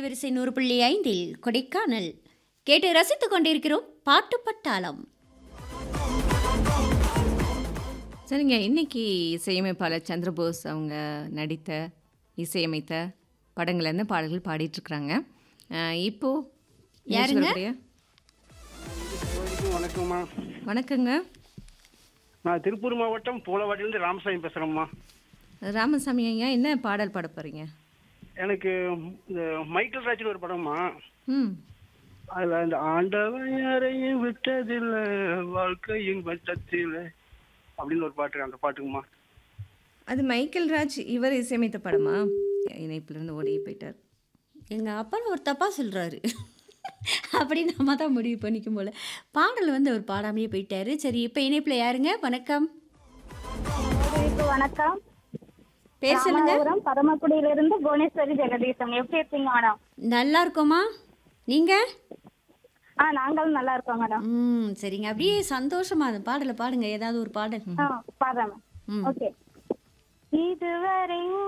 அலைவரிசை நூறு புள்ளி ஐந்தில் கொடைக்கானல் கேட்டு ரசித்துக் கொண்டிருக்கிறோம் பாட்டு பட்டாளம் சரிங்க இன்னைக்கு இசையமைப்பாளர் சந்திரபோஸ் அவங்க நடித்த இசையமைத்த படங்கள் என்ன பாடல்கள் பாடிட்டு இருக்கிறாங்க இப்போ யாருங்க? நிகழ்ச்சி வணக்கம், வணக்கம்மா வணக்கங்க நான் திருப்பூர் மாவட்டம் பூலவாடியிலிருந்து ராமசாமி பேசுறேம்மா ராமசாமி ஐயா என்ன பாடல் பாட போறீங்க எனக்கு இந்த மைக்கேல் ராஜ்னு ஒரு படம்மா ம் அதுல அந்த ஆண்டவன் யாரையும் விட்டதில்லை வாழ்க்கையின் வட்டத்தில் அப்படின்னு ஒரு பாட்டு அந்த பாட்டுங்கம்மா அது மைக்கேல் ராஜ் இவர் இசையமைத்த படமா இணைப்பிலிருந்து ஓடி போயிட்டார் எங்கள் அப்பா ஒரு தப்பாக சொல்கிறாரு அப்படி நம்ம தான் முடிவு பண்ணிக்கும் போல பாடல் வந்து அவர் பாடாமையே போயிட்டாரு சரி இப்போ இணைப்பில் யாருங்க வணக்கம் உங்களுக்கு வணக்கம் பேர் சொல்லுங்க ராமநாதபுரம் பரமக்குடியிலிருந்து புவனேஸ்வரி ஜெகதீசன் எப்படி இருக்கீங்க மேடம் நல்லா இருக்கோமா நீங்கள் ஆ நாங்களும் நல்லா இருக்கோம் மேடம் ம் சரிங்க அப்படியே சந்தோஷமா அந்த பாடலை பாடுங்க ஏதாவது ஒரு பாடல் ஆ பாடுறேன் ம். ஓகே இதுவரை